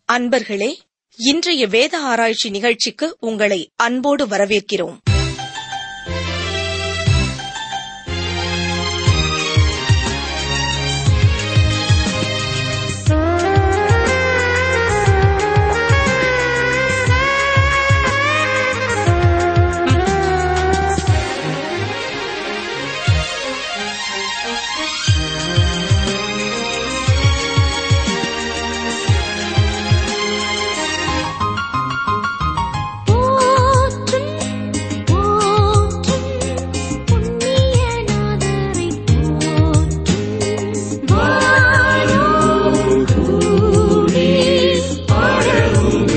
அன்பர்களே இன்றைய வேத ஆராய்ச்சி நிகழ்ச்சிக்கு உங்களை அன்போடு வரவேற்கிறோம் போற்றும் போற்றும் புண்ணியநாதரை போற்றும் வானோரூரே பாடவும்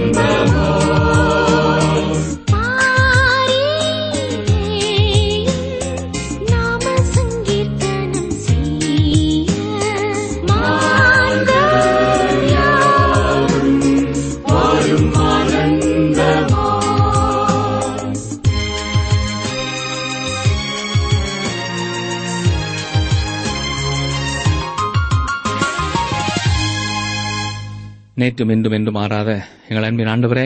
நாம சங்கீர்த்தனம் செய்ய மாந்தர் யாவும் வாழும் ஆனந்தமா நேற்றும் இன்றும் என்றும் மாறாத எங்கள் அன்பின் ஆண்டவரே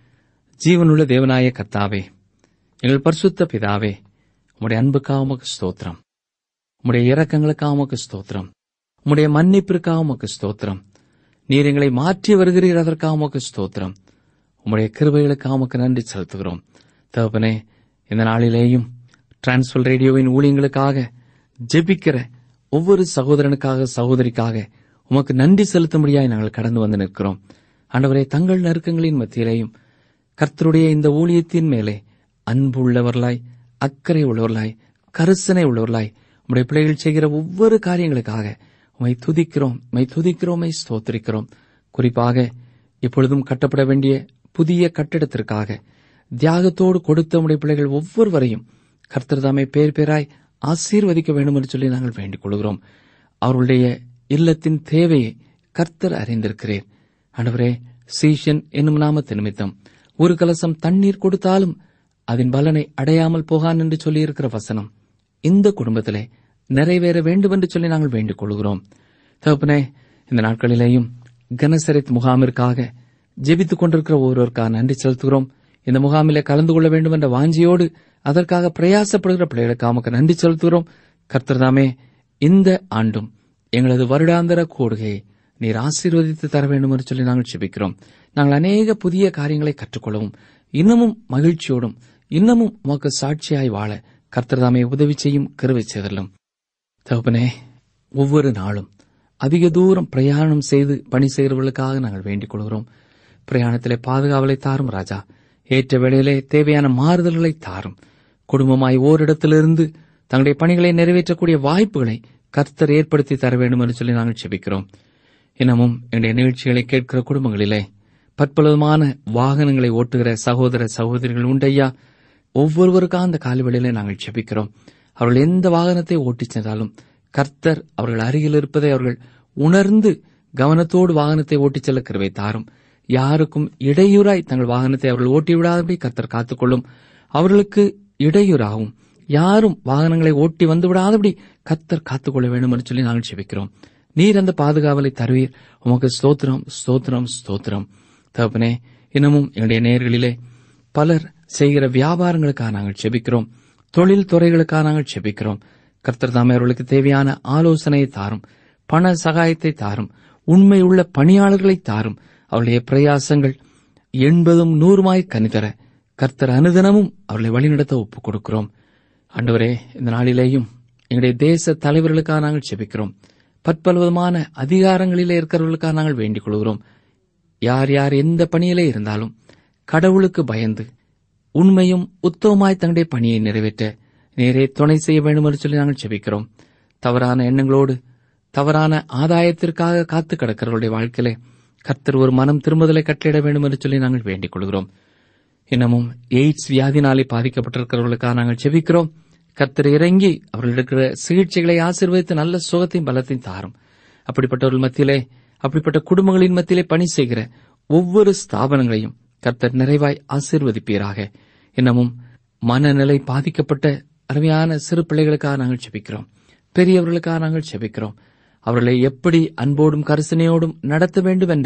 ஜீவனுள்ள தேவனாய கர்த்தாவே எங்கள் பரிசுத்த பிதாவே உம்முடைய அன்புக்காக உமக்கு ஸ்தோத்திரம் உம்முடைய இரக்கங்களுக்காக உமக்கு ஸ்தோத்திரம் உம்முடைய மன்னிப்பிற்காக உமக்கு ஸ்தோத்திரம் நீர் எங்களை மாற்றி வருகிறீர் அதற்காக உமக்கு ஸ்தோத்திரம் உம்முடைய கிருபைகளுக்காக உமக்கு நன்றி செலுத்துகிறோம் தகப்பனே இந்த நாளிலேயும் டிரான்ஸ்பர் ரேடியோவின் ஊழியங்களுக்காக ஜெபிக்கிற ஒவ்வொரு சகோதரனுக்காக சகோதரிக்காக உமக்கு நன்றி செலுத்தும்படியாய் நாங்கள் கடந்து வந்து நிற்கிறோம் ஆண்டவரே தங்கள் நெருக்கங்களின் மத்தியிலேயும் கர்த்தருடைய இந்த ஊழியத்தின் மேலே அன்பு உள்ளவர்களாய் அக்கறை உள்ளவர்களாய் கரிசனை உள்ளவர்களாய் உம்முடைய பிள்ளைகள் செய்கிற ஒவ்வொரு காரியங்களுக்காக உமை துதிக்கிறோம் உமை துதிக்கிறோம் உம்மை ஸ்தோத்திரிக்கிறோம் குறிப்பாக இப்பொழுதும் கட்டப்பட வேண்டிய புதிய கட்டிடத்திற்காக தியாகத்தோடு கொடுத்த உம்முடைய பிள்ளைகள் ஒவ்வொருவரையும் கர்த்தர் தாமே பேர் பேராய் ஆசீர்வதிக்க வேண்டும் என்று சொல்லி நாங்கள் வேண்டிக் கொள்கிறோம் அவர்களுடைய இல்லத்தின் தேவையை கர்த்தர் அறிந்திருக்கிறேன் ஆண்டவரே சீஷன் என்னும் நாமத்து நிமித்தம் ஒரு கலசம் தண்ணீர் கொடுத்தாலும் அதன் பலனை அடையாமல் போகான் என்று சொல்லியிருக்கிற வசனம் இந்த குடும்பத்திலே நிறைவேற வேண்டும் என்று சொல்லி நாங்கள் வேண்டிக் கொள்கிறோம் தகப்பனே இந்த நாட்களிலேயும் கனசரித் முகாமிற்காக ஜெபித்துக் கொண்டிருக்கிற ஒருவருக்காக நன்றி செலுத்துகிறோம் இந்த முகாமிலே கலந்து கொள்ள வேண்டும் என்ற வாஞ்சியோடு அதற்காக பிரயாசப்படுகிற பிள்ளைகளுக்கு நமக்கு நன்றி செலுத்துகிறோம் கர்த்தர்தாமே இந்த ஆண்டும் எங்களது வருடாந்திர கோடுகையை நீர் ஆசீர்வதித்து தர வேண்டும் என்று சொல்லி நாங்கள் ஜெபிக்கிறோம் நாங்கள் அநேக புதிய காரியங்களை கற்றுக்கொள்ளவும் இன்னமும் மகிழ்ச்சியோடும் இன்னமும் உமக்கு சாட்சியாய் வாழ கர்த்தர்தாமே உதவி செய்யும் கருவை செய்தலும் தகப்பனே ஒவ்வொரு நாளும் அதிக தூரம் பிரயாணம் செய்து பணி செய்கிறவர்களுக்காக நாங்கள் வேண்டிக் கொள்கிறோம் பிரயாணத்திலே பாதுகாவலை தாரும் ராஜா ஏற்ற வேளையிலே தேவையான மாறுதல்களை தாரும் குடும்பமாய் ஓரிடத்திலிருந்து தங்களுடைய பணிகளை நிறைவேற்றக்கூடிய வாய்ப்புகளை கர்த்தர் ஏற்படுத்தி தர வேண்டும் என்று சொல்லி நாங்கள் செபிக்கிறோம் இன்னமும் என்னுடைய நிகழ்ச்சிகளை கேட்கிற குடும்பங்களிலே பற்பலவிதமான வாகனங்களை ஓட்டுகிற சகோதர சகோதரிகள் உண்டையா ஒவ்வொருவருக்காக அந்த காலவெளியிலே நாங்கள் செபிக்கிறோம் அவர்கள் எந்த வாகனத்தை ஓட்டிச் சென்றாலும் கர்த்தர் அவர்கள் அருகில் இருப்பதை அவர்கள் உணர்ந்து கவனத்தோடு வாகனத்தை ஓட்டிச் செல்ல கருவை தாரும் யாருக்கும் இடையூறாய் தங்கள் வாகனத்தை அவர்கள் ஓட்டி விடாதபடி கர்த்தர் காத்துக்கொள்ளும் அவர்களுக்கு இடையூறாகும் யாரும் வாகனங்களை ஓட்டி வந்து விடாதபடி கர்த்தர் காத்துக்கொள்ள வேண்டும் என்று சொல்லி நாங்கள் செபிக்கிறோம் நீர் அந்த பாதுகாவலை தருவீர் உமக்கு ஸ்தோத்திரம் ஸ்தோத்திரம் ஸ்தோத்திரம் தகப்பனே இன்னமும் எங்களுடைய நேர்களிலே பலர் செய்கிற வியாபாரங்களுக்காக நாங்கள் செபிக்கிறோம் தொழில் துறைகளுக்காக நாங்கள் செபிக்கிறோம் கர்த்தர் தாமே அவர்களுக்கு தேவையான ஆலோசனையை தாரும் பண சகாயத்தை தாரும் உண்மையுள்ள பணியாளர்களை தாரும் அவருடைய பிரயாசங்கள் எண்பதும் நூறுமாய் கனிதர கர்த்தர் அனுதினமும் அவர்களை வழிநடத்த ஒப்புக் கொடுக்கிறோம் ஆண்டவரே இந்த நாளிலேயும் எங்களுடைய தேச தலைவர்களுக்காக நாங்கள் செபிக்கிறோம் பற்பலவிதமான அதிகாரங்களிலே இருக்கிறவர்களுக்காக நாங்கள் வேண்டிக் கொள்கிறோம் யார் யார் எந்த பணியிலே இருந்தாலும் கடவுளுக்கு பயந்து உண்மையும் உத்தவமாய் தங்களுடைய பணியை நிறைவேற்ற நேரே துணை செய்ய வேண்டும் என்று சொல்லி நாங்கள் செபிக்கிறோம் தவறான எண்ணங்களோடு தவறான ஆதாயத்திற்காக காத்து கிடக்கிறவர்களுடைய வாழ்க்கையிலே கர்த்தர் ஒரு மனம் திரும்புதலை கட்டளிட வேண்டும் என்று சொல்லி நாங்கள் வேண்டிக் கொள்கிறோம் இன்னமும் எய்ட்ஸ் வியாதினாலே பாதிக்கப்பட்டிருக்கிறவர்களுக்காக நாங்கள் செபிக்கிறோம் கர்த்தர் இறங்கி அவர்கள் இருக்கிற சிகிச்சைகளை ஆசீர்வதித்து நல்ல சுகத்தையும் பலத்தையும் தாரும் அப்படிப்பட்டவர்கள் மத்தியிலே அப்படிப்பட்ட குடும்பங்களின் மத்தியிலே பணி செய்கிற ஒவ்வொரு ஸ்தாபனங்களையும் கர்த்தர் நிறைவாய் ஆசீர்வதிப்பீராக இன்னமும் மனநிலை பாதிக்கப்பட்ட அருமையான சிறு பிள்ளைகளுக்காக நாங்கள் செபிக்கிறோம் பெரியவர்களுக்காக நாங்கள் செபிக்கிறோம் அவர்களை எப்படி அன்போடும் கரிசனையோடும் நடத்த வேண்டும் என்ற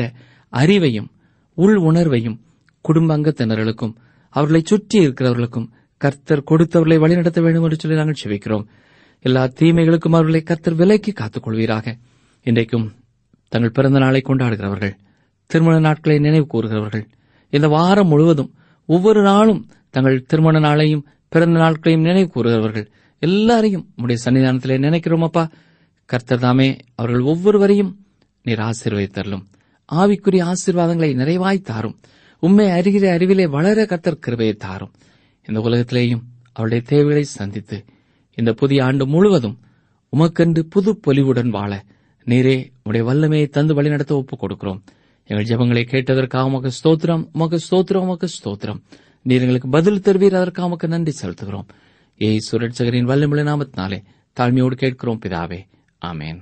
அறிவையும் உள் உணர்வையும் குடும்ப அங்கத்தினர்களுக்கும் அவர்களை சுற்றி இருக்கிறவர்களுக்கும் கர்த்தர் கொடுத்தவர்களை வழிநடத்த வேண்டும் என்று சொல்லி நாங்கள் செபிக்கிறோம் எல்லா தீமைகளுக்கும் அவர்களை கர்த்தர் விலைக்கு காத்துக் கொள்வீராக இன்றைக்கும் தங்கள் பிறந்த நாளை கொண்டாடுகிறவர்கள் திருமண நாட்களை நினைவு கூறுகிறவர்கள் இந்த வாரம் முழுவதும் ஒவ்வொரு நாளும் தங்கள் திருமண நாளையும் பிறந்த நாட்களையும் நினைவு கூறுகிறவர்கள் எல்லாரையும் உடைய சன்னிதானத்திலே நினைக்கிறோம் அப்பா கர்த்தர் தாமே அவர்கள் ஒவ்வொருவரையும் நீர் ஆசீர்வதித்தரலும் ஆவிக்குரிய ஆசீர்வாதங்களை நிறைவாய் தாரும் உண்மை அறிகிற அறிவிலே வளர கர்த்தர் கிருபையை தாரும் இந்த உலகத்திலேயும் அவருடைய தேவைகளை சந்தித்து இந்த புதிய ஆண்டு முழுவதும் உமக்கென்று புது பொலிவுடன் வாழ நீரே உடைய வல்லமையை தந்து வழிநடத்த ஒப்புக் கொடுக்கிறோம் எங்கள் ஜெபங்களை கேட்டதற்காக உமக்கு ஸ்தோத்திரம் உமக்கு ஸ்தோத்திரம் உமக்கு ஸ்தோத்திரம் நீர் எங்களுக்கு பதில் தருவீர் அதற்காக உமக்கு நன்றி செலுத்துகிறோம் ஏய் சுரட்சகரின் வல்லமிழ நாமத்தினாலே தாழ்மையோடு கேட்கிறோம் பிதாவே ஆமேன்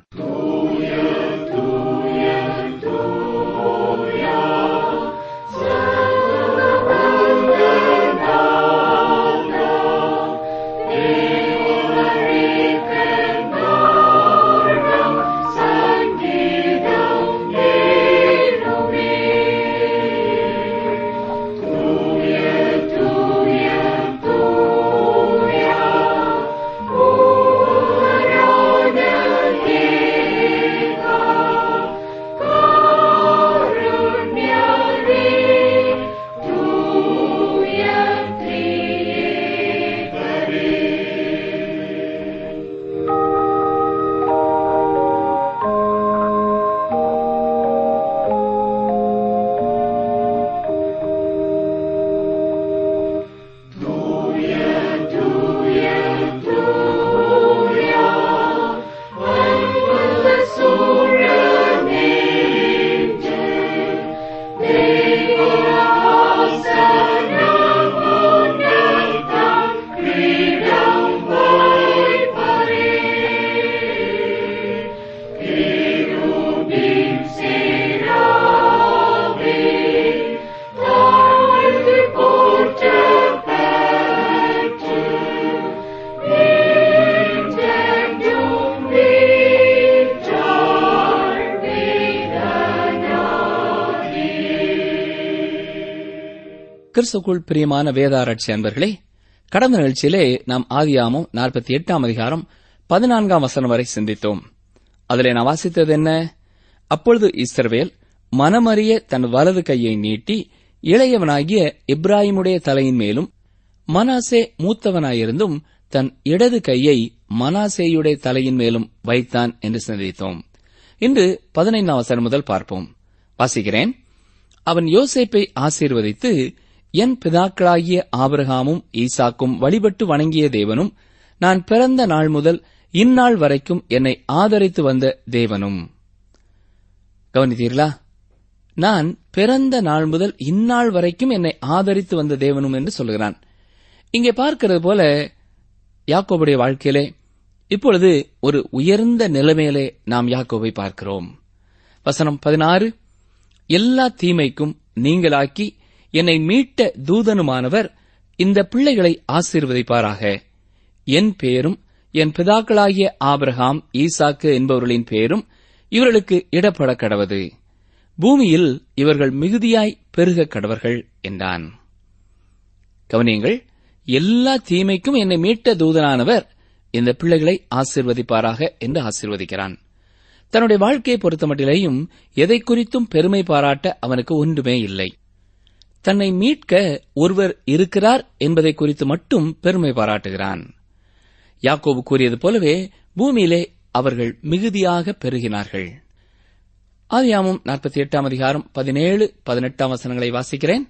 கிறிஸ்துக்குள் பிரியமான வேதாராய்ச்சி அன்பர்களே கடந்த நிகழ்ச்சியிலே நாம் ஆதியாமம் நாற்பத்தி எட்டாம் அதிகாரம் பதினான்காம் வசனம் வரை சிந்தித்தோம் அதிலே நான் வாசித்தது என்ன அப்பொழுது இஸ்ரவேல் மனமறிய தன் வலது கையை நீட்டி இளையவனாகிய இப்ராஹிமுடைய தலையின் மேலும் மனாசே மூத்தவனாயிருந்தும் தன் இடது கையை மனாசேயுடைய தலையின் மேலும் வைத்தான் என்று சிந்தித்தோம் இன்று பதினைந்தாம் வசனம் முதல் பார்ப்போம் வாசிக்கிறேன் அவன் யோசேப்பை ஆசீர்வதித்து என் பிதாக்களாகிய ஆபிரகாமும் ஈசாக்கும் வழிபட்டு வணங்கிய தேவனும் நான் பிறந்த நாள் முதல் இந்நாள் வரைக்கும் என்னை ஆதரித்து வந்த தேவனும் கவனித்தீர்களா நான் பிறந்த நாள் முதல் இந்நாள் வரைக்கும் என்னை ஆதரித்து வந்த தேவனும் என்று சொல்கிறான் இங்கே பார்க்கிறது போல யாக்கோபுடைய வாழ்க்கையிலே இப்பொழுது ஒரு உயர்ந்த நிலைமையிலே நாம் யாக்கோபை பார்க்கிறோம் வசனம் பதினாறு எல்லா தீமைக்கும் நீங்களாக்கி என்னை மீட்ட தூதனுமானவர் இந்த பிள்ளைகளை ஆசீர்வதிப்பாராக என் பேரும் என் பிதாக்களாகிய ஆபிரகாம் ஈசாக்கு என்பவர்களின் பேரும் இவர்களுக்கு இடப்பட கடவது பூமியில் இவர்கள் மிகுதியாய் பெருக கடவர்கள் என்றான் கவனியங்கள் எல்லா தீமைக்கும் என்னை மீட்ட தூதனானவர் இந்த பிள்ளைகளை ஆசீர்வதிப்பாராக என்று ஆசீர்வதிக்கிறான் தன்னுடைய வாழ்க்கையை பொறுத்தமட்டிலேயும் எதை குறித்தும் பெருமை பாராட்ட அவனுக்கு ஒன்றுமே இல்லை தன்னை மீட்க ஒருவர் இருக்கிறார் என்பதை குறித்து மட்டும் பெருமை பாராட்டுகிறான் யாக்கோபு கூறியது போலவே பூமியிலே அவர்கள் மிகுதியாக பெருகினார்கள் ஆதியாமம் நாற்பத்தி எட்டாம் அதிகாரம் பதினேழு பதினெட்டாம் வசனங்களை வாசிக்கிறேன்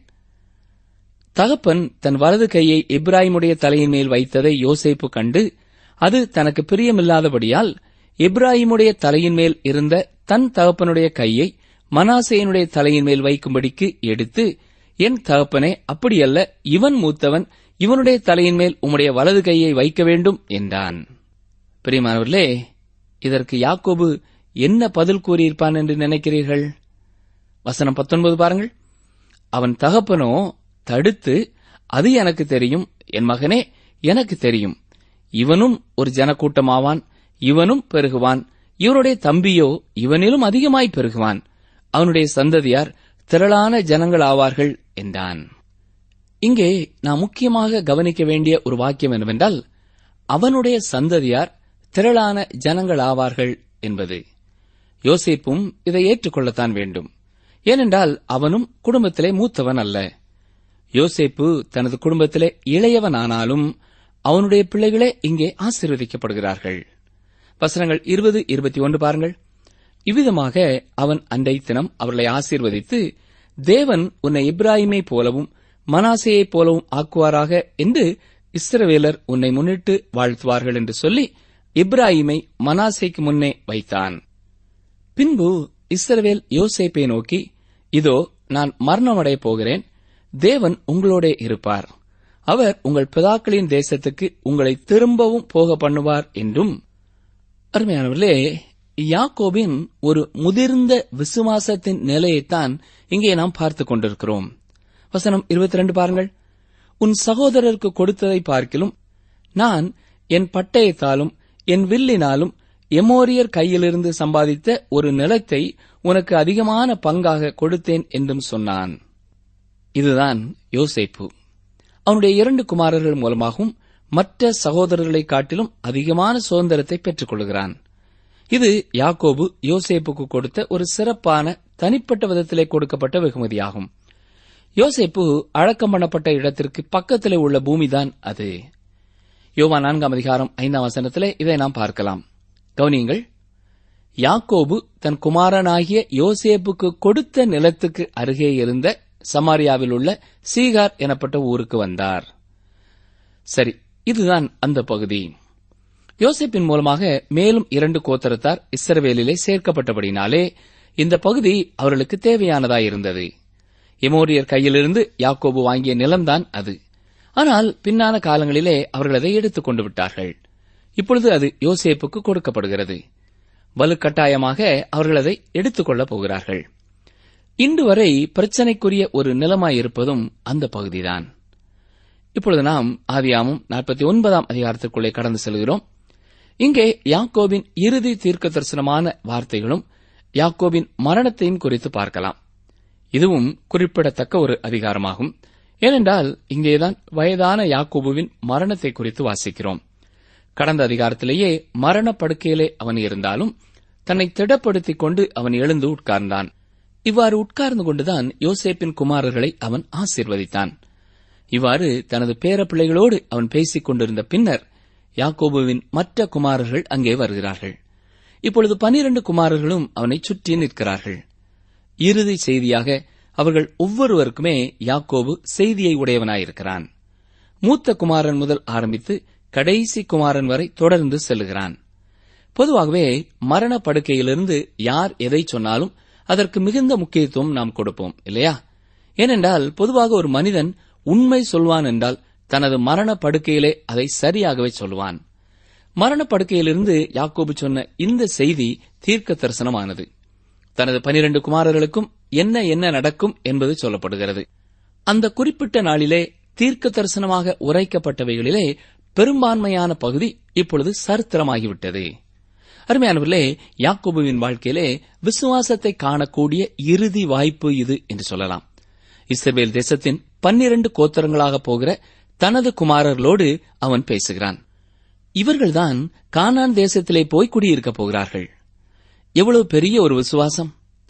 தகப்பன் தன் வலது கையை இப்ராஹிமுடைய தலையின் மேல் வைத்ததை யோசேப்பு கண்டு அது தனக்கு பிரியமில்லாதபடியால் இப்ராஹிமுடைய தலையின் மேல் இருந்த தன் தகப்பனுடைய கையை மனாசேயனுடைய தலையின் மேல் வைக்கும்படிக்கு எடுத்து என் தகப்பனே அப்படியல்ல இவன் மூத்தவன் இவனுடைய தலையின் மேல் உம்முடைய வலது கையை வைக்க வேண்டும் என்றான் பிரியமானவர்களே இதற்கு யாக்கோபு என்ன பதில் கூறியிருப்பான் என்று நினைக்கிறீர்கள் வசனம் பத்தொன்பது பாருங்கள் அவன் தகப்பனோ தடுத்து அது எனக்கு தெரியும் என் மகனே எனக்கு தெரியும் இவனும் ஒரு ஜனக்கூட்டமாவான் இவனும் பெருகுவான் இவருடைய தம்பியோ இவனிலும் அதிகமாய் பெருகுவான் அவனுடைய சந்ததியார் திரளான ஜனங்கள் ஆவார்கள் என்றான் இங்கே நாம் முக்கியமாக கவனிக்க வேண்டிய ஒரு வாக்கியம் என்னவென்றால் அவனுடைய சந்ததியார் திரளான ஜனங்கள் ஆவார்கள் என்பது யோசேப்பும் இதை ஏற்றுக்கொள்ளத்தான் வேண்டும் ஏனென்றால் அவனும் குடும்பத்திலே மூத்தவன் அல்ல யோசேப்பு தனது குடும்பத்திலே இளையவனானாலும் அவனுடைய பிள்ளைகளே இங்கே ஆசீர்வதிக்கப்படுகிறார்கள் வசனங்கள் இருபது இருபத்தி ஒன்று பாருங்கள் இவ்விதமாக அவன் அன்றை தினம் அவர்களை ஆசீர்வதித்து தேவன் உன்னை இப்ராஹிமை போலவும் மனாசேயைப் போலவும் ஆக்குவாராக என்று இஸ்ரவேலர் உன்னை முன்னிட்டு வாழ்த்துவார்கள் என்று சொல்லி இப்ராஹிமை மனாசேக்கு முன்னே வைத்தான் பின்பு இஸ்ரவேல் யோசேப்பை நோக்கி இதோ நான் மரணமடையப் போகிறேன் தேவன் உங்களோடே இருப்பார் அவர் உங்கள் பிதாக்களின் தேசத்துக்கு உங்களை திரும்பவும் போக பண்ணுவார் என்றும் அருமையானவர்களே யாக்கோபின் ஒரு முதிர்ந்த விசுவாசத்தின் நிலையைத்தான் இங்கே நாம் பார்த்துக் கொண்டிருக்கிறோம் வசனம் 22 பாருங்கள் உன் சகோதரருக்கு கொடுத்ததை பார்க்கிலும் நான் என் பட்டயத்தாலும் என் வில்லினாலும் எமோரியர் கையிலிருந்து சம்பாதித்த ஒரு நிலத்தை உனக்கு அதிகமான பங்காக கொடுத்தேன் என்றும் சொன்னான் இதுதான் யோசேப்பு அவனுடைய இரண்டு குமாரர்கள் மூலமாகவும் மற்ற சகோதரர்களைக் காட்டிலும் அதிகமான சுதந்திரத்தை பெற்றுக் கொள்கிறான் இது யாக்கோபு யோசேப்புக்கு கொடுத்த ஒரு சிறப்பான தனிப்பட்ட விதத்திலே கொடுக்கப்பட்ட வெகுமதியாகும் யோசேப்பு அடக்கம் பண்ணப்பட்ட இடத்திற்கு பக்கத்திலே உள்ள பூமிதான் அது யோவா நான்காம் அதிகாரம் ஐந்தாம் வசனத்திலே இதை நாம் பார்க்கலாம் கவனியுங்கள் யாக்கோபு தன் குமாரனாகிய யோசேப்புக்கு கொடுத்த நிலத்துக்கு அருகே இருந்த சமாரியாவில் உள்ள சீகார் எனப்பட்ட ஊருக்கு வந்தார் சரி இதுதான் அந்த பகுதி யோசேப்பின் மூலமாக மேலும் இரண்டு கோத்தரத்தார் இஸ்ரவேலிலே சேர்க்கப்பட்டபடினாலே இந்த பகுதி அவர்களுக்கு தேவையானதாயிருந்தது எமோரியர் கையிலிருந்து யாக்கோபு வாங்கிய நிலம்தான் அது ஆனால் பின்னான காலங்களிலே அவர்கள் அதை எடுத்துக் கொண்டு விட்டார்கள் இப்பொழுது அது யோசேப்புக்கு கொடுக்கப்படுகிறது வலுக்கட்டாயமாக அவர்கள் அதை எடுத்துக்கொள்ளப் போகிறார்கள் இன்று வரை பிரச்சனைக்குரிய ஒரு நிலமாயிருப்பதும் அந்த பகுதிதான் இப்பொழுது நாம் ஆதியாமும் நாற்பத்தி ஒன்பதாம் அதிகாரத்திற்குள்ளே கடந்து செல்கிறோம் இங்கே யாக்கோபின் இறுதி தீர்க்க தரிசனமான வார்த்தைகளும் யாக்கோபின் மரணத்தையும் குறித்து பார்க்கலாம் இதுவும் குறிப்பிடத்தக்க ஒரு அதிகாரமாகும் ஏனென்றால் இங்கேதான் வயதான யாக்கோபுவின் மரணத்தை குறித்து வாசிக்கிறோம் கடந்த அதிகாரத்திலேயே மரண படுக்கையிலே அவன் இருந்தாலும் தன்னை திடப்படுத்திக் கொண்டு அவன் எழுந்து உட்கார்ந்தான் இவ்வாறு உட்கார்ந்து கொண்டுதான் யோசேப்பின் குமாரர்களை அவன் ஆசீர்வதித்தான் இவ்வாறு தனது பேரப்பிள்ளைகளோடு அவன் பேசிக் கொண்டிருந்த பின்னர் யாக்கோபுவின் மற்ற குமாரர்கள் அங்கே வருகிறார்கள் இப்பொழுது பனிரண்டு குமாரர்களும் அவனை சுற்றி நிற்கிறார்கள் இறுதி செய்தியாக அவர்கள் ஒவ்வொருவருக்குமே யாக்கோபு செய்தியை உடையவனாயிருக்கிறான் மூத்த குமாரன் முதல் ஆரம்பித்து கடைசி குமாரன் வரை தொடர்ந்து செல்லுகிறான் பொதுவாகவே மரண படுக்கையிலிருந்து யார் எதை சொன்னாலும் அதற்கு மிகுந்த முக்கியத்துவம் நாம் கொடுப்போம் இல்லையா ஏனென்றால் பொதுவாக ஒரு மனிதன் உண்மை சொல்வான் என்றால் தனது மரண படுக்கையிலே அதை சரியாகவே சொல்வான் மரண படுக்கையிலிருந்து யாக்கோபு சொன்ன இந்த செய்தி தீர்க்க தரிசனமானது தனது பனிரண்டு குமாரர்களுக்கும் என்ன என்ன நடக்கும் என்பது சொல்லப்படுகிறது அந்த குறிப்பிட்ட நாளிலே தீர்க்க தரிசனமாக உரைக்கப்பட்டவைகளிலே பெரும்பான்மையான பகுதி இப்பொழுது சரித்திரமாகிவிட்டது அருமையானவர்களே யாக்கோபுவின் வாழ்க்கையிலே விசுவாசத்தை காணக்கூடிய இறுதி வாய்ப்பு இது என்று சொல்லலாம் இஸ்ரேல் தேசத்தின் பன்னிரண்டு கோத்தரங்களாக போகிற தனது குமாரர்களோடு அவன் பேசுகிறான் இவர்கள்தான் கானான் தேசத்திலே போய் குடியிருக்கப் போகிறார்கள் எவ்வளவு பெரிய ஒரு விசுவாசம்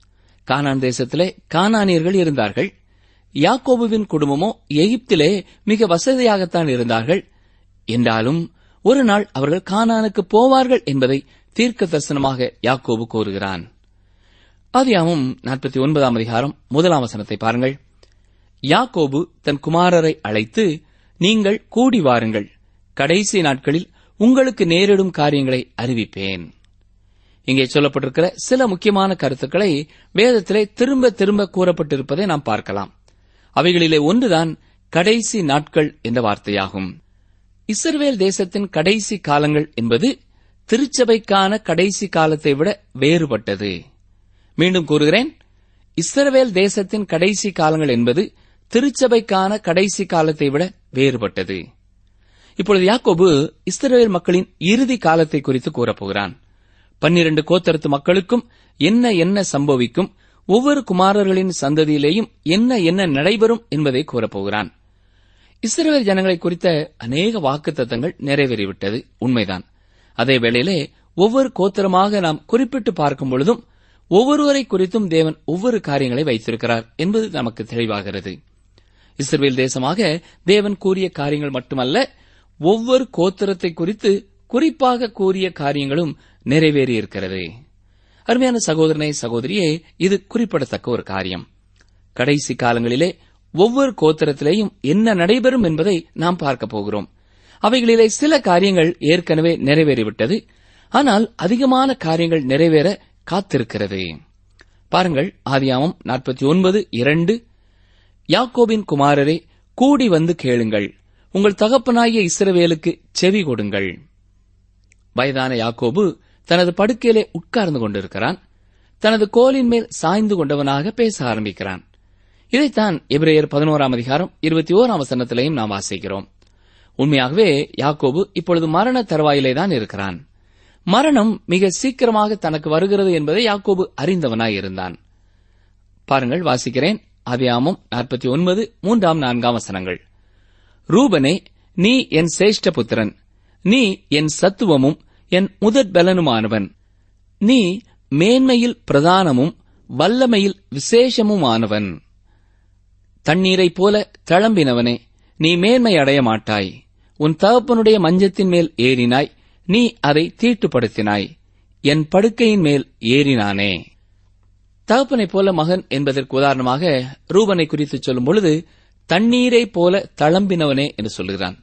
கானான் தேசத்திலே கானானியர்கள் இருந்தார்கள் யாக்கோபுவின் குடும்பமோ எகிப்திலே மிக வசதியாகத்தான் இருந்தார்கள் என்றாலும் ஒரு நாள் அவர்கள் கானானுக்கு போவார்கள் என்பதை தீர்க்க தரிசனமாக யாக்கோபு கூறுகிறான் ஆதியாமும் நாற்பத்தி ஒன்பதாம் அதிகாரம் முதலாம் வசனத்தை பாருங்கள் யாக்கோபு தன் குமாரரை அழைத்து நீங்கள் கூடி வாருங்கள் கடைசி நாட்களில் உங்களுக்கு நேரிடும் காரியங்களை அறிவிப்பேன் இங்கே சொல்லப்பட்டிருக்கிற சில முக்கியமான கருத்துக்களை வேதத்திலே திரும்ப திரும்ப கூறப்பட்டிருப்பதை நாம் பார்க்கலாம் அவைகளிலே ஒன்றுதான் கடைசி நாட்கள் என்ற வார்த்தையாகும் இஸ்ரவேல் தேசத்தின் கடைசி காலங்கள் என்பது திருச்சபைக்கான கடைசி காலத்தை விட வேறுபட்டது மீண்டும் கூறுகிறேன் இஸ்ரவேல் தேசத்தின் கடைசி காலங்கள் என்பது திருச்சபைக்கான கடைசி காலத்தை விட வேறுபட்டது இப்பொழுது யாக்கோபு இஸ்ரவேல் மக்களின் இறுதி காலத்தை குறித்து கூறப்போகிறான் பன்னிரண்டு கோத்தரத்து மக்களுக்கும் என்ன என்ன சம்பவிக்கும் ஒவ்வொரு குமாரர்களின் சந்ததியிலேயும் என்ன என்ன நடைபெறும் என்பதை கூறப்போகிறான் இஸ்ரவேல் ஜனங்களை குறித்த அநேக வாக்குத்தத்தங்கள் நிறைவேறிவிட்டது உண்மைதான் அதே வேளையிலே ஒவ்வொரு கோத்திரமாக நாம் குறிப்பிட்டு பார்க்கும் பொழுதும் ஒவ்வொருவரை குறித்தும் தேவன் ஒவ்வொரு காரியங்களை வைத்திருக்கிறார் என்பது நமக்கு தெளிவாகிறது இஸ்ரவேல் தேசமாக தேவன் கூறிய காரியங்கள் மட்டுமல்ல ஒவ்வொரு கோத்திரத்தை குறித்து குறிப்பாக கூறிய காரியங்களும் நிறைவேறியிருக்கிறது அருமையான சகோதரனை சகோதரியே இது குறிப்பிடத்தக்க ஒரு காரியம் கடைசி காலங்களிலே ஒவ்வொரு கோத்திரத்திலேயும் என்ன நடைபெறும் என்பதை நாம் பார்க்க போகிறோம் அவைகளிலே சில காரியங்கள் ஏற்கனவே நிறைவேறிவிட்டது ஆனால் அதிகமான காரியங்கள் நிறைவேற காத்திருக்கிறது பாருங்கள் ஆதியாமம் நாற்பத்தி ஒன்பது இரண்டு யாக்கோபின் குமாரரே கூடி வந்து கேளுங்கள் உங்கள் தகப்பனாகிய இஸ்ரவேலுக்கு செவி கொடுங்கள் வயதான யாக்கோபு தனது படுக்கையிலே உட்கார்ந்து கொண்டிருக்கிறான் தனது கோலின் மேல் சாய்ந்து கொண்டவனாக பேச ஆரம்பிக்கிறான் இதைத்தான் எபிரேயர் பதினோராம் அதிகாரம் இருபத்தி ஓராம் வசனத்திலையும் நாம் வாசிக்கிறோம் உண்மையாகவே யாக்கோபு இப்பொழுது மரண தருவாயிலே தான் இருக்கிறான் மரணம் மிக சீக்கிரமாக தனக்கு வருகிறது என்பதை யாக்கோபு அறிந்தவனாய் இருந்தான் பாருங்கள் வாசிக்கிறேன் அதியாமம் நாற்பத்தி ஒன்பது மூன்றாம் நான்காம் வசனங்கள் ரூபனே நீ என் சேஷ்ட புத்திரன் நீ என் சத்துவமும் என் முதற் பலனுமானவன் நீ மேன்மையில் பிரதானமும் வல்லமையில் விசேஷமுமானவன் தண்ணீரைப் போல தளம்பினவனே நீ மேன்மை அடைய மாட்டாய் உன் தகப்பனுடைய மஞ்சத்தின் மேல் ஏறினாய் நீ அதை தீட்டுப்படுத்தினாய் என் படுக்கையின் மேல் ஏறினானே தகப்பனைப் போல மகன் என்பதற்கு உதாரணமாக ரூபனை குறித்து சொல்லும் பொழுது தண்ணீரைப் போல தளம்பினவனே என்று சொல்கிறான்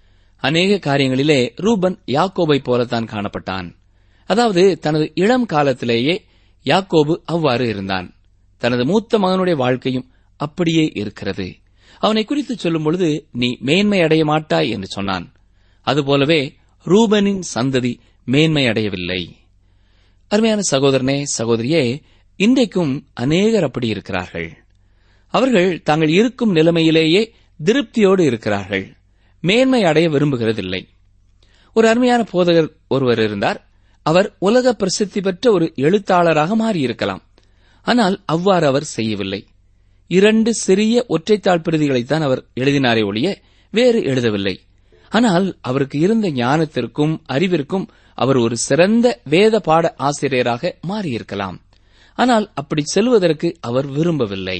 அநேக காரியங்களிலே ரூபன் யாக்கோபைப் போலத்தான் காணப்பட்டான் அதாவது தனது இளம் காலத்திலேயே யாக்கோபு அவ்வாறு இருந்தான் தனது மூத்த மகனுடைய வாழ்க்கையும் அப்படியே இருக்கிறது அவனை குறித்து சொல்லும் பொழுது நீ மேன்மை அடைய மாட்டாய் என்று சொன்னான் அதுபோலவே ரூபனின் சந்ததி மேன்மை அடையவில்லை அருமையான சகோதரனே சகோதரியே இன்றைக்கும் அநேகர் அப்படி இருக்கிறார்கள் அவர்கள் தாங்கள் இருக்கும் நிலைமையிலேயே திருப்தியோடு இருக்கிறார்கள் மேன்மை அடைய விரும்புகிறதில்லை ஒரு அருமையான போதகர் ஒருவர் இருந்தார் அவர் உலக பிரசித்தி பெற்ற ஒரு எழுத்தாளராக மாறியிருக்கலாம் ஆனால் அவ்வாறு அவர் செய்யவில்லை இரண்டு சிறிய ஒற்றைத்தாள் பிரதிகளைத்தான் அவர் எழுதினாரே ஒழிய வேறு எழுதவில்லை ஆனால் அவருக்கு இருந்த ஞானத்திற்கும் அறிவிற்கும் அவர் ஒரு சிறந்த வேத பாட ஆசிரியராக மாறியிருக்கலாம் ஆனால் அப்படி செல்வதற்கு அவர் விரும்பவில்லை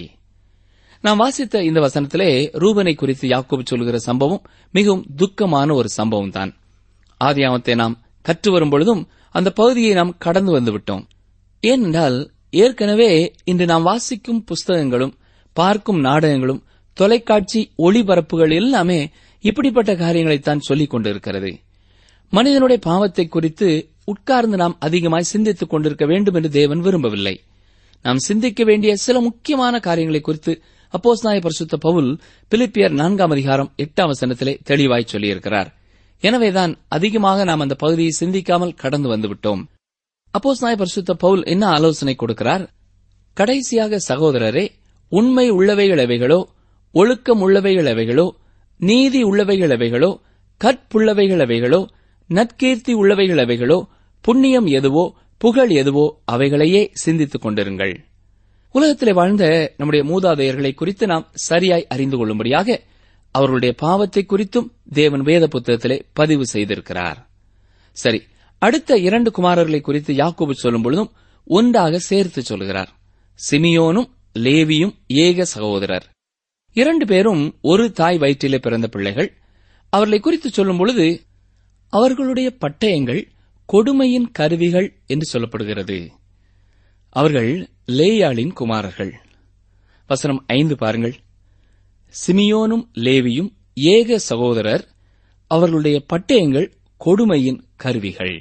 நாம் வாசித்த இந்த வசனத்திலே ரூபனை குறித்து யாக்கோபு சொல்கிற சம்பவம் மிகவும் துக்கமான ஒரு சம்பவம் தான் ஆதியாமத்தை நாம் கற்று வரும் பொழுதும் அந்த பகுதியை நாம் கடந்து வந்து விட்டோம் ஏனென்றால் ஏற்கனவே இன்று நாம் வாசிக்கும் புஸ்தகங்களும் பார்க்கும் நாடகங்களும் தொலைக்காட்சி ஒளிபரப்புகள் எல்லாமே இப்படிப்பட்ட காரியங்களைத்தான் சொல்லிக் கொண்டிருக்கிறது மனிதனுடைய பாவத்தை குறித்து உட்கார்ந்து நாம் அதிகமாய் சிந்தித்துக் கொண்டிருக்க வேண்டும் என்று தேவன் விரும்பவில்லை நாம் சிந்திக்க வேண்டிய சில முக்கியமான காரியங்களை குறித்து அப்போஸ் நாய பரிசுத்த பவுல் பிலிப்பியர் நான்காம் அதிகாரம் எட்டாம் வசனத்திலே தெளிவாய் சொல்லியிருக்கிறார் எனவேதான் அதிகமாக நாம் அந்த பகுதியை சிந்திக்காமல் கடந்து வந்துவிட்டோம் அப்போஸ் நாய பரிசுத்த பவுல் என்ன ஆலோசனை கொடுக்கிறார் கடைசியாக சகோதரரே உண்மை உள்ளவைகள் எவைகளோ ஒழுக்கம் உள்ளவைகள் எவைகளோ நீதி உள்ளவைகள் எவைகளோ கற்புள்ளவைகள் எவைகளோ நற்கீர்த்தி உள்ளவைகள் எவைகளோ புண்ணியம் எதுவோ புகழ் எதுவோ அவைகளையே சிந்தித்துக் கொண்டிருங்கள் உலகத்திலே வாழ்ந்த நம்முடைய மூதாதையர்களை குறித்து நாம் சரியாய் அறிந்து கொள்ளும்படியாக அவர்களுடைய பாவத்தை குறித்தும் தேவன் வேத புத்தகத்திலே பதிவு செய்திருக்கிறார் சரி அடுத்த இரண்டு குமாரர்களை குறித்து யாக்கோபு சொல்லும் பொழுதும் ஒன்றாக சேர்த்து சொல்கிறார் சிமியோனும் லேவியும் ஏக சகோதரர் இரண்டு பேரும் ஒரு தாய் வயிற்றிலே பிறந்த பிள்ளைகள் அவர்களை குறித்து சொல்லும் பொழுது அவர்களுடைய பட்டயங்கள் கொடுமையின் கருவிகள் என்று சொல்லப்படுகிறது அவர்கள் லேயாளின் குமாரர்கள் வசனம் ஐந்து பாருங்கள் சிமியோனும் லேவியும் ஏக சகோதரர் அவர்களுடைய பட்டயங்கள் கொடுமையின் கருவிகள்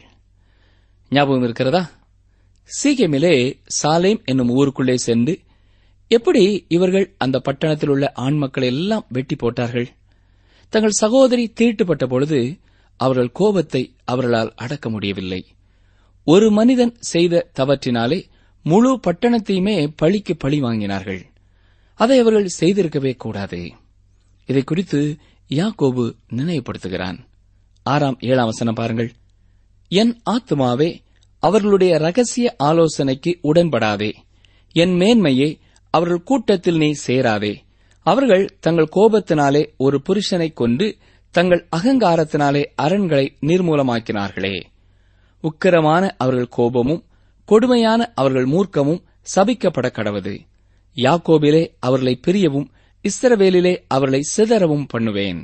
ஞாபகம் இருக்கிறதா சீக்கியமிலே சாலேம் என்னும் ஊருக்குள்ளே சென்று எப்படி இவர்கள் அந்த பட்டணத்தில் உள்ள ஆண் மக்களை எல்லாம் வெட்டி போட்டார்கள் தங்கள் சகோதரி தீட்டுப்பட்ட பொழுது அவர்கள் கோபத்தை அவர்களால் அடக்க முடியவில்லை ஒரு மனிதன் செய்த தவற்றினாலே முழு பட்டணத்தையுமே பழிக்கு பழி வாங்கினார்கள் அதை அவர்கள் செய்திருக்கவே கூடாது இதை குறித்து யாக்கோபு நினைவுபடுத்துகிறான் ஆறாம் ஏழாம் வசனம் பாருங்கள் என் ஆத்துமாவே அவர்களுடைய ரகசிய ஆலோசனைக்கு உடன்படாதே என் மேன்மையே அவர்கள் கூட்டத்தில் நீ சேராதே அவர்கள் தங்கள் கோபத்தினாலே ஒரு புருஷனை கொண்டு தங்கள் அகங்காரத்தினாலே அரண்களை நிர்மூலமாக்கினார்களே உக்கிரமான அவர்கள் கோபமும் கொடுமையான அவர்கள் மூர்க்கமும் சபிக்கப்பட கடவது யாக்கோபிலே அவர்களை பிரியவும் இஸ்ரவேலிலே அவர்களை சிதறவும் பண்ணுவேன்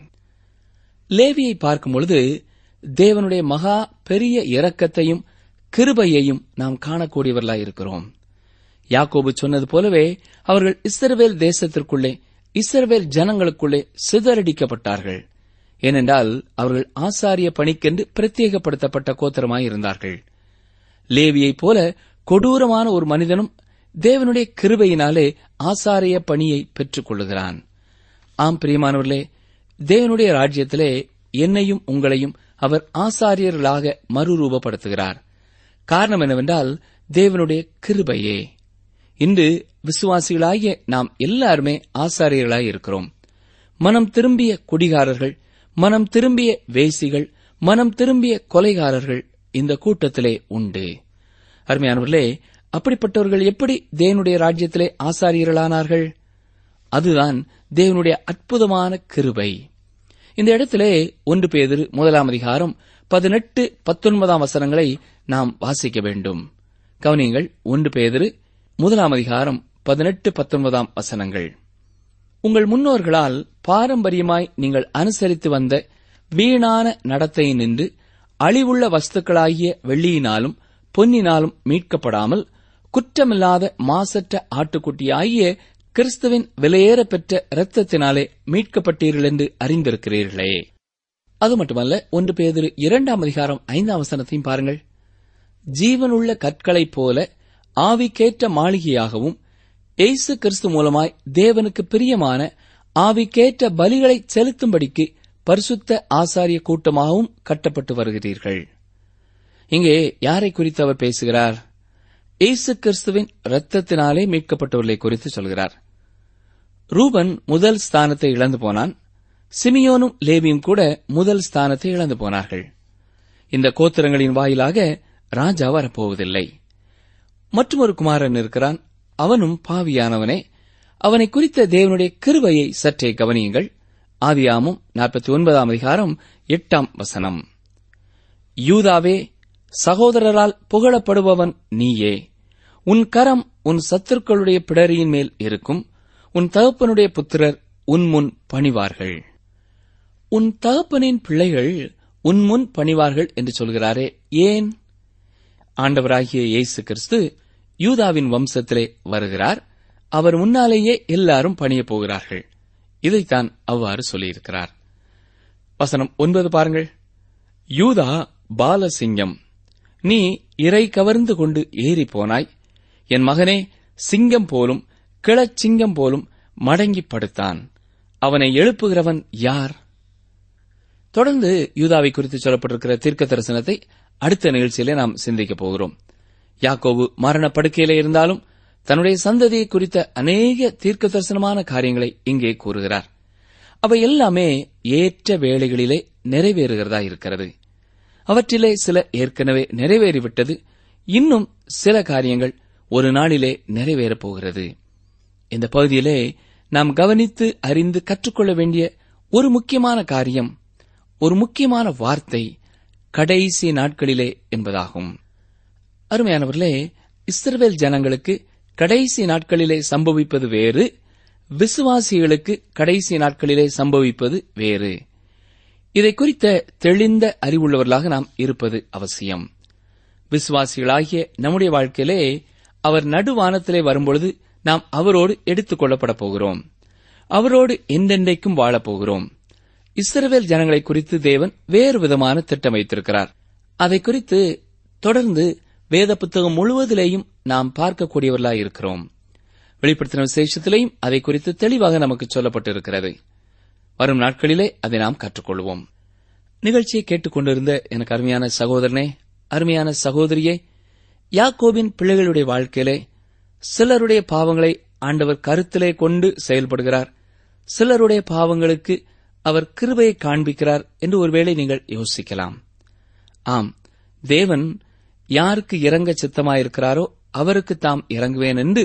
லேவியை பார்க்கும் பொழுது தேவனுடைய மகா பெரிய இரக்கத்தையும் கிருபையையும் நாம் காணக்கூடியவர்களாயிருக்கிறோம் யாக்கோபு சொன்னது போலவே அவர்கள் இஸ்ரவேல் தேசத்திற்குள்ளே இஸ்ரவேல் ஜனங்களுக்குள்ளே சிதறடிக்கப்பட்டார்கள் ஏனென்றால் அவர்கள் ஆசாரிய பணிக்கென்று பிரத்யேகப்படுத்தப்பட்ட கோத்திரமாயிருந்தார்கள் லேவியைப் போல கொடூரமான ஒரு மனிதனும் தேவனுடைய கிருபையினாலே ஆசாரிய பணியை பெற்றுக் கொள்ளுகிறான் ஆம் பிரியமானவர்களே தேவனுடைய ராஜ்யத்திலே என்னையும் உங்களையும் அவர் ஆசாரியர்களாக மறுரூபப்படுத்துகிறார் காரணம் என்னவென்றால் தேவனுடைய கிருபையே இன்று விசுவாசிகளாகிய நாம் எல்லாருமே ஆசாரியர்களாய் இருக்கிறோம் மனம் திரும்பிய குடிகாரர்கள் மனம் திரும்பிய வேசிகள் மனம் திரும்பிய கொலைகாரர்கள் இந்த கூட்டத்திலே உண்டு அருமையானவர்களே அப்படிப்பட்டவர்கள் எப்படி தேவனுடைய ராஜ்யத்திலே ஆசாரியர்களானார்கள் அதுதான் தேவனுடைய அற்புதமான கிருபை இந்த இடத்திலே ஒன்று பேதிரு முதலாம் அதிகாரம் பதினெட்டு பத்தொன்பதாம் வசனங்களை நாம் வாசிக்க வேண்டும் கவனியங்கள் ஒன்று பேதிரு முதலாம் அதிகாரம் பதினெட்டு பத்தொன்பதாம் வசனங்கள் உங்கள் முன்னோர்களால் பாரம்பரியமாய் நீங்கள் அனுசரித்து வந்த வீணான நடத்தை நின்று அழிவுள்ள வஸ்துக்களாகிய வெள்ளியினாலும் பொன்னினாலும் மீட்கப்படாமல் குற்றமில்லாத மாசற்ற ஆட்டுக்குட்டியாகிய கிறிஸ்துவின் விலையேற பெற்ற இரத்தத்தினாலே மீட்கப்பட்டீர்கள் என்று அறிந்திருக்கிறீர்களே அது மட்டுமல்ல ஒன்று பேதிரு இரண்டாம் அதிகாரம் ஐந்தாம் வசனத்தையும் பாருங்கள் ஜீவனுள்ள கற்களைப் போல ஆவிக்கேற்ற மாளிகையாகவும் இயேசு கிறிஸ்து மூலமாய் தேவனுக்கு பிரியமான ஆவிக்கேற்ற பலிகளை செலுத்தும்படிக்கு பரிசுத்த ஆசாரிய கூட்டமாகவும் கட்டப்பட்டு வருகிறீர்கள் இங்கே யாரை குறித்து அவர் பேசுகிறார் இயேசு கிறிஸ்துவின் இரத்தத்தினாலே மீட்கப்பட்டவர்களை குறித்து சொல்கிறார் ரூபன் முதல் ஸ்தானத்தை இழந்து போனான் சிமியோனும் லேவியும் கூட முதல் ஸ்தானத்தை இழந்து போனார்கள் இந்த கோத்திரங்களின் வாயிலாக ராஜா வரப்போவதில்லை மற்றொரு குமாரன் இருக்கிறான் அவனும் பாவியானவனே அவனை குறித்த தேவனுடைய கிருபையை சற்றே கவனியுங்கள் ஆதியாமும் நாற்பத்தி ஒன்பதாம் அதிகாரம் எட்டாம் வசனம் யூதாவே சகோதரரால் புகழப்படுபவன் நீயே உன் கரம் உன் சத்துருக்களுடைய பிடரியின் மேல் இருக்கும் உன் தகப்பனுடைய புத்திரர் உன் முன் பணிவார்கள் உன் தகப்பனின் பிள்ளைகள் உன் முன் பணிவார்கள் என்று சொல்கிறாரே ஏன் ஆண்டவராகிய இயேசு கிறிஸ்து யூதாவின் வம்சத்திலே வருகிறார் அவர் முன்னாலேயே எல்லாரும் பணியப் போகிறார்கள் இதைத்தான் அவ்வாறு சொல்லியிருக்கிறார் வசனம் ஒன்பது பாருங்கள் யூதா பாலசிங்கம் நீ இறை கவர்ந்து கொண்டு ஏறி போனாய் என் மகனே சிங்கம் போலும் கிளச்சிங்கம் போலும் மடங்கி படுத்தான் அவனை எழுப்புகிறவன் யார் தொடர்ந்து யூதாவை குறித்து சொல்லப்பட்டிருக்கிற தீர்க்க தரிசனத்தை அடுத்த நிகழ்ச்சியிலே நாம் சிந்திக்கப் போகிறோம் யாக்கோவு மரண படுக்கையிலே இருந்தாலும் தன்னுடைய சந்ததியை குறித்த அநேக தீர்க்க தரிசனமான காரியங்களை இங்கே கூறுகிறார் அவை எல்லாமே ஏற்ற வேளைகளிலே நிறைவேறுகிறதா இருக்கிறது அவற்றிலே சில ஏற்கனவே நிறைவேறிவிட்டது இன்னும் சில காரியங்கள் ஒரு நாளிலே நிறைவேறப் போகிறது இந்த பகுதியிலே நாம் கவனித்து அறிந்து கற்றுக்கொள்ள வேண்டிய ஒரு முக்கியமான காரியம் ஒரு முக்கியமான வார்த்தை கடைசி நாட்களிலே என்பதாகும் அருமையானவர்களே இஸ்ரவேல் ஜனங்களுக்கு கடைசி நாட்களிலே சம்பவிப்பது வேறு விசுவாசிகளுக்கு கடைசி நாட்களிலே சம்பவிப்பது வேறு இதை குறித்த தெளிந்த அறிவுள்ளவர்களாக நாம் இருப்பது அவசியம் விசுவாசிகளாகிய நம்முடைய வாழ்க்கையிலே அவர் நடுவானத்திலே வரும்பொழுது நாம் அவரோடு எடுத்துக் கொள்ளப்பட போகிறோம் அவரோடு எந்தெண்டைக்கும் வாழப் போகிறோம் இஸ்ரவேல் ஜனங்களை குறித்து தேவன் வேறு விதமான திட்டம் வைத்திருக்கிறார் அதை குறித்து தொடர்ந்து வேத புத்தகம் முழுவதிலேயும் நாம் பார்க்கக்கூடியவர்களாய் இருக்கிறோம் வெளிப்படுத்தின விசேஷத்திலேயும் அதை குறித்து தெளிவாக நமக்கு சொல்லப்பட்டிருக்கிறது வரும் நாட்களிலே அதை நாம் கற்றுக்கொள்வோம் நிகழ்ச்சியை கேட்டுக்கொண்டிருந்த எனக்கு அருமையான சகோதரனே அருமையான சகோதரியே யாக்கோபின் பிள்ளைகளுடைய வாழ்க்கையிலே சிலருடைய பாவங்களை ஆண்டவர் கருத்திலே கொண்டு செயல்படுகிறார் சிலருடைய பாவங்களுக்கு அவர் கிருபையை காண்பிக்கிறார் என்று ஒருவேளை நீங்கள் யோசிக்கலாம் ஆம் தேவன் யாருக்கு இறங்க சித்தமாயிருக்கிறாரோ அவருக்கு தாம் இறங்குவேன் என்று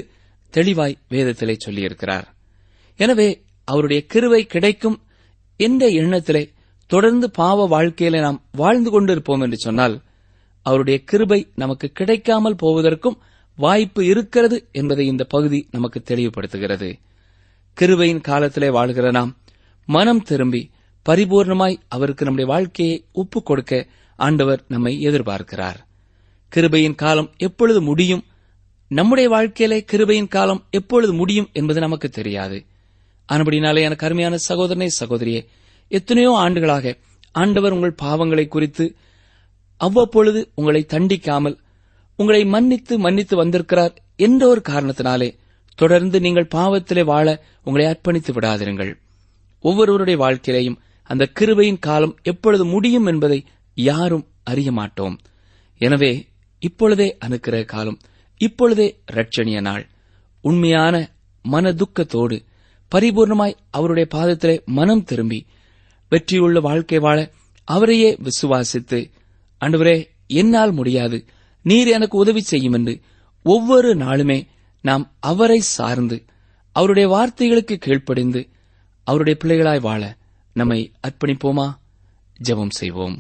தெளிவாய் வேதத்திலே சொல்லியிருக்கிறார் எனவே அவருடைய கிருவை கிடைக்கும் என்ற எண்ணத்திலே தொடர்ந்து பாவ வாழ்க்கையில நாம் வாழ்ந்து கொண்டிருப்போம் என்று சொன்னால் அவருடைய கிருபை நமக்கு கிடைக்காமல் போவதற்கும் வாய்ப்பு இருக்கிறது என்பதை இந்த பகுதி நமக்கு தெளிவுபடுத்துகிறது கிருபையின் காலத்திலே வாழ்கிற நாம் மனம் திரும்பி பரிபூர்ணமாய் அவருக்கு நம்முடைய வாழ்க்கையை ஒப்புக் கொடுக்க ஆண்டவர் நம்மை எதிர்பார்க்கிறார் கிருபையின் காலம் எப்பொழுது முடியும் நம்முடைய வாழ்க்கையிலே கிருபையின் காலம் எப்பொழுது முடியும் என்பது நமக்கு தெரியாது ஆனபடினாலே எனக்கு அருமையான சகோதரனே சகோதரியே எத்தனையோ ஆண்டுகளாக ஆண்டவர் உங்கள் பாவங்களை குறித்து அவ்வப்பொழுது உங்களை தண்டிக்காமல் உங்களை மன்னித்து மன்னித்து வந்திருக்கிறார் என்ற ஒரு காரணத்தினாலே தொடர்ந்து நீங்கள் பாவத்திலே வாழ உங்களை அர்ப்பணித்து விடாதிருங்கள் ஒவ்வொருவருடைய வாழ்க்கையிலேயும் அந்த கிருபையின் காலம் எப்பொழுது முடியும் என்பதை யாரும் அறிய மாட்டோம் எனவே இப்பொழுதே அனுக்கிற காலம் இப்பொழுதே ரட்சணிய நாள் உண்மையான மன துக்கத்தோடு பரிபூர்ணமாய் அவருடைய பாதத்திலே மனம் திரும்பி வெற்றியுள்ள வாழ்க்கை வாழ அவரையே விசுவாசித்து ஆண்டவரே என்னால் முடியாது நீர் எனக்கு உதவி செய்யும் என்று ஒவ்வொரு நாளுமே நாம் அவரை சார்ந்து அவருடைய வார்த்தைகளுக்கு கீழ்ப்படிந்து அவருடைய பிள்ளைகளாய் வாழ நம்மை அர்ப்பணிப்போமா ஜெபம் செய்வோம்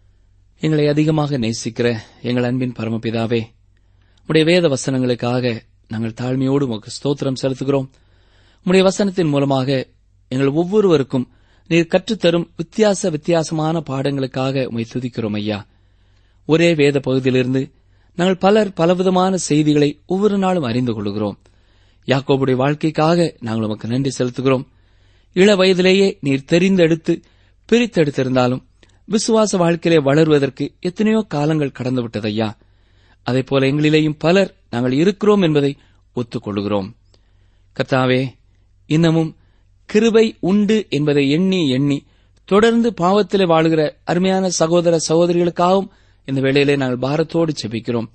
எங்களை அதிகமாக நேசிக்கிற எங்கள் அன்பின் பரமபிதாவே உடைய வேத வசனங்களுக்காக நாங்கள் தாழ்மையோடு உமக்கு ஸ்தோத்திரம் செலுத்துகிறோம் உம்முடைய வசனத்தின் மூலமாக எங்கள் ஒவ்வொருவருக்கும் நீர் கற்றுத்தரும் வித்தியாச வித்தியாசமான பாடங்களுக்காக உமை துதிக்கிறோம் ஐயா ஒரே வேத பகுதியிலிருந்து நாங்கள் பலர் பலவிதமான செய்திகளை ஒவ்வொரு நாளும் அறிந்து கொள்கிறோம் யாக்கோபுடைய வாழ்க்கைக்காக நாங்கள் உமக்கு நன்றி செலுத்துகிறோம் இள வயதிலேயே நீர் தெரிந்தெடுத்து பிரித்தெடுத்திருந்தாலும் விசுவாச வாழ்க்கையிலே வளருவதற்கு எத்தனையோ காலங்கள் கடந்துவிட்டது ஐயா அதைப் போல எங்களிலேயும் பலர் நாங்கள் இருக்கிறோம் என்பதை ஒத்துக்கொள்கிறோம் கர்த்தாவே இன்னமும் கிருபை உண்டு என்பதை எண்ணி எண்ணி தொடர்ந்து பாவத்திலே வாழுகிற அருமையான சகோதர சகோதரிகளுக்காகவும் இந்த வேளையிலே நாங்கள் பாரத்தோடு செபிக்கிறோம்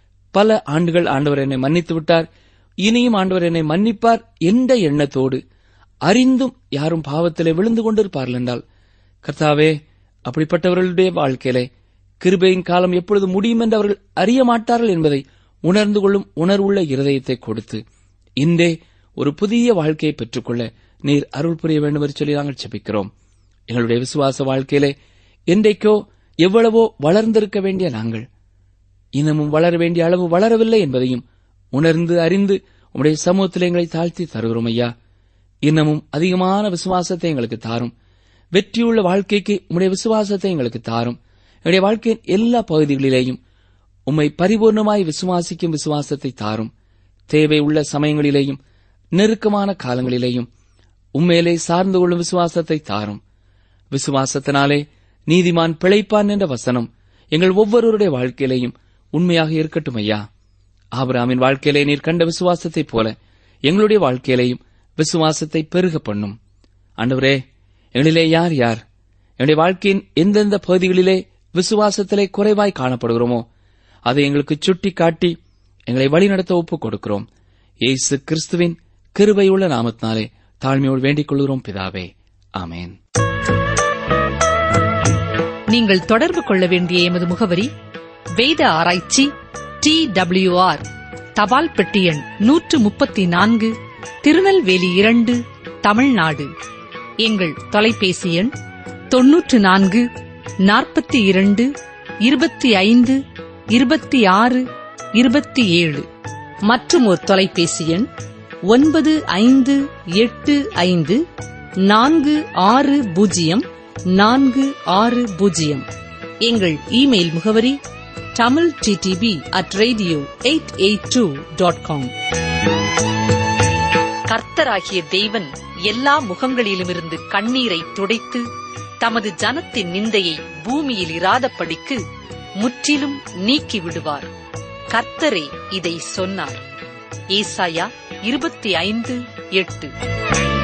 பல ஆண்டுகள் ஆண்டவர் என்னை மன்னித்து விட்டார் இனியும் ஆண்டவர் என்னை மன்னிப்பார் என்ற எண்ணத்தோடு அறிந்தும் யாரும் பாவத்திலே விழுந்து கொண்டிருப்பார்கள் என்றால் கர்த்தாவே அப்படிப்பட்டவர்களுடைய வாழ்க்கையிலே கிருபையின் காலம் எப்பொழுது முடியும் என்று அவர்கள் அறிய மாட்டார்கள் என்பதை உணர்ந்து கொள்ளும் உணர்வுள்ள இருதயத்தை கொடுத்து இன்றே ஒரு புதிய வாழ்க்கையை பெற்றுக்கொள்ள நீர் அருள் புரிய வேண்டும் என்று சொல்லி நாங்கள் செபிக்கிறோம் எங்களுடைய விசுவாச வாழ்க்கையிலே என்றைக்கோ எவ்வளவோ வளர்ந்திருக்க வேண்டிய நாங்கள் இன்னமும் வளர வேண்டிய அளவு வளரவில்லை என்பதையும் உணர்ந்து அறிந்து உம்முடைய சமூகத்தில் எங்களை தாழ்த்தி தருகிறோம் ஐயா இன்னமும் அதிகமான விசுவாசத்தை எங்களுக்கு தாரும் வெற்றியுள்ள வாழ்க்கைக்கு உம்முடைய விசுவாசத்தை எங்களுக்கு தாரும் எங்களுடைய வாழ்க்கையின் எல்லா பகுதிகளிலேயும் உம்மை பரிபூர்ணமாய் விசுவாசிக்கும் விசுவாசத்தை தாரும் தேவை உள்ள சமயங்களிலேயும் நெருக்கமான காலங்களிலேயும் உண்மையிலே சார்ந்து கொள்ளும் விசுவாசத்தை தாரும் விசுவாசத்தினாலே நீதிமான் பிழைப்பான் என்ற வசனம் எங்கள் ஒவ்வொருவருடைய வாழ்க்கையிலேயும் உண்மையாக இருக்கட்டும் ஐயா ஆபிரகாமின் வாழ்க்கையிலே நீர் கண்ட விசுவாசத்தைப் போல எங்களுடைய வாழ்க்கையிலேயும் விசுவாசத்தை பெருக பண்ணும் ஆண்டவரே எங்களிலே யார் யார் எங்களுடைய வாழ்க்கையின் எந்தெந்த பகுதிகளிலே விசுவாசத்திலே குறைவாய் காணப்படுகிறோமோ அதை எங்களுக்கு சுட்டி காட்டி எங்களை வழிநடத்த ஒப்புக் கொடுக்கிறோம் இயேசு கிறிஸ்துவின் கிருபையுள்ள நாமத்தினாலே தாழ்மையோடு வேண்டிக் கொள்கிறோம் பிதாவே ஆமேன் நீங்கள் தொடர்பு கொள்ள வேண்டிய எமது முகவரி வேத ஆராய்ச்சி டி ஆர் தபால் பெட்டி எண் நூற்று முப்பத்தி நான்கு திருநெல்வேலி இரண்டு தமிழ்நாடு எங்கள் தொலைபேசி எண் தொன்னூற்று நான்கு நாற்பத்தி இரண்டு இருபத்தி ஐந்து இருபத்தி ஆறு இருபத்தி ஏழு மற்றும் ஒரு தொலைபேசி எண் ஒன்பது ஐந்து எட்டு ஐந்து நான்கு ஆறு பூஜ்ஜியம் நான்கு ஆறு பூஜ்ஜியம் எங்கள் இமெயில் முகவரி Tamil D T P at radio eight eight two dot com கர்த்தராகிய தெய்வன் எல்லா முகங்களிலுமிருந்து கண்ணீரை துடைத்து தமது ஜனத்தின் நிந்தையை பூமியில் இராதபடிக்கு முற்றிலும் நீக்கி விடுவார் கர்த்தரே இதை சொன்னார் ஏசாயா இருபத்தி ஐந்து எட்டு